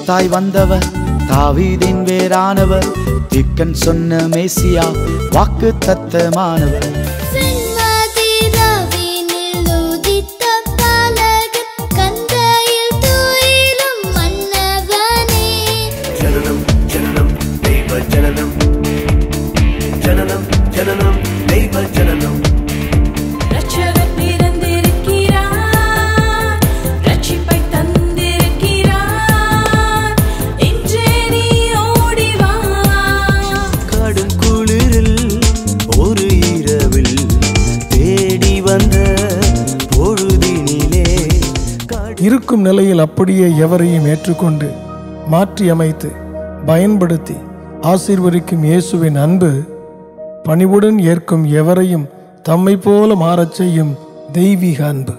கிறிஸ்தாய் வந்தவர் தாவீதின் வேறானவர் திக்கன் சொன்ன மேசியா வாக்கு தத்தமானவர் வெண்மதி ரவினில் உதித்த பாலகன் கந்தையில் துயிலும் மன்னவனே ஜனனம் ஜனனம் தெய்வ ஜனனம் ஜனனம் ஜனனம் தெய்வ ஜனனம் ரட்சகர் பிறந்திருக்கிறார் ரட்சிப்பை தந்திருக்கிறார் இன்றே நீ ஓடி வா கடும் குளிரில் ஒரு இரவில் தேடி வந்த பொழுதினிலே கடும் இருக்கும் நிலையில் அப்படியே எவரையும் ஏற்றுக்கொண்டு மாற்றி அமைத்து பயன்படுத்தி ஆசீர்வதிக்கும் இயேசுவின் அன்பு பணிவுடன் ஏற்கும் எவரையும் தம்மை போல மாறச் செய்யும் தெய்வீக அன்பு